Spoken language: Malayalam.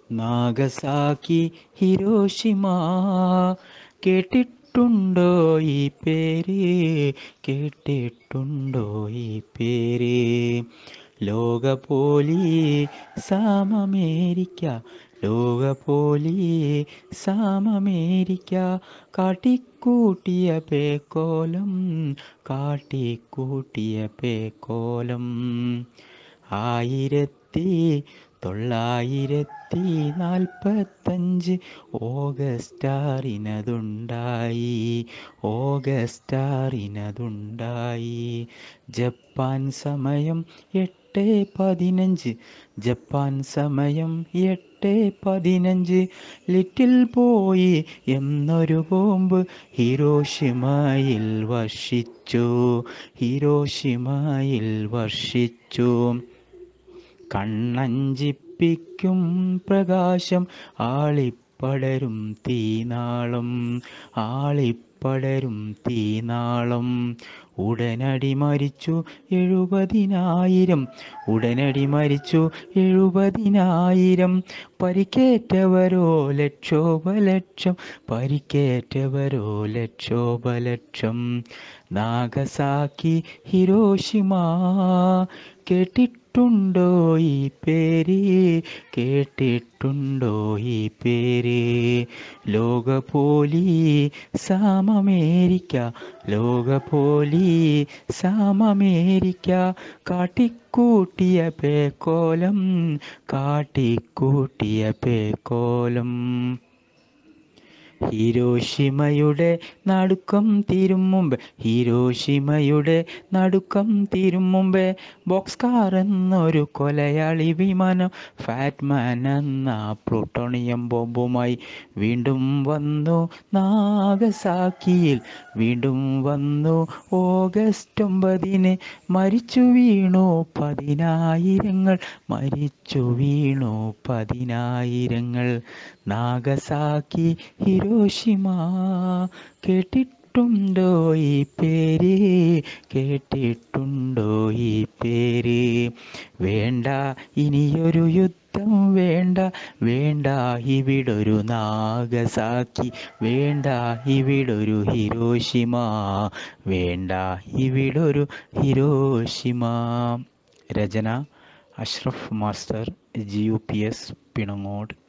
നാഗസാക്കി ഹിരോഷിമ കേട്ടിട്ടുണ്ടോ ഈ പേര് കേട്ടിട്ടുണ്ടോ ഈ പേര് ലോകപോലി സാമമേരിക്ക ലോകപോലി സാമമേരിക്ക കാട്ടിക്കൂട്ടിയ പേക്കോലം കാട്ടിക്കൂട്ടിയ പേക്കോലം ആയിരത്തി തൊള്ളായിരത്തി നാൽപ്പത്തഞ്ച് ഓഗസ്റ്റ് ആറിനതുണ്ടായി ഓഗസ്റ്റ് ആറിനതുണ്ടായി ജപ്പാൻ സമയം എട്ട് പതിനഞ്ച് ജപ്പാൻ സമയം എട്ട് പതിനഞ്ച് ലിറ്റിൽ പോയി എന്നൊരു ബോംബ് ഹിരോഷിമയിൽ വർഷിച്ചു ഹിരോഷിമയിൽ വർഷിച്ചു കണ്ണഞ്ചിപ്പിക്കും പ്രകാശം ആളിപ്പടരും തീനാളം ആളിപ്പടരും തീനാളം ഉടനടി മരിച്ചു എഴുപതിനായിരം ഉടനടി മരിച്ചു എഴുപതിനായിരം പരിക്കേറ്റവരോ ലക്ഷോപലക്ഷം പരിക്കേറ്റവരോ ലക്ഷോപലക്ഷം നാഗസാക്കി ഹിരോഷിമ കേട്ടിട്ടുണ്ടോ ഈ പേര് കേട്ടിട്ടുണ്ടോ ഈ പേര് ലോകപോലി സാമമേരിക്ക ലോകപോലി സാമമേരിക്ക കാട്ടിക്കൂട്ടിയ പേക്കോലം കാട്ടിക്കൂട്ടിയ പേക്കോലം ഹിരോഷിമയുടെ നടുക്കം തീരും മുമ്പ് ഹിരോഷിമയുടെ നടുക്കം തീരും മുമ്പേ ബോക്സ് കാർ എന്നൊരു കൊലയാളി വിമാനം ഫാറ്റ്മാൻ എന്ന പ്ലൂട്ടോണിയം ബോംബുമായി വീണ്ടും വന്നു നാഗസാക്കിയിൽ വീണ്ടും വന്നു ഓഗസ്റ്റ് ഒമ്പതിന് മരിച്ചു വീണു പതിനായിരങ്ങൾ മരിച്ചു വീണു പതിനായിരങ്ങൾ നാഗസാക്കി ഹിരോഷിമ കേട്ടിട്ടുണ്ടോ ഈ പേര് കേട്ടിട്ടുണ്ടോ ഈ പേര് വേണ്ട ഇനിയൊരു യുദ്ധം വേണ്ട വേണ്ട ഇവിടൊരു നാഗസാക്കി വേണ്ട ഇവിടൊരു ഹിരോഷിമ വേണ്ട ഇവിടൊരു ഹിരോഷിമ രചന Ashraf master G U P S Pinangode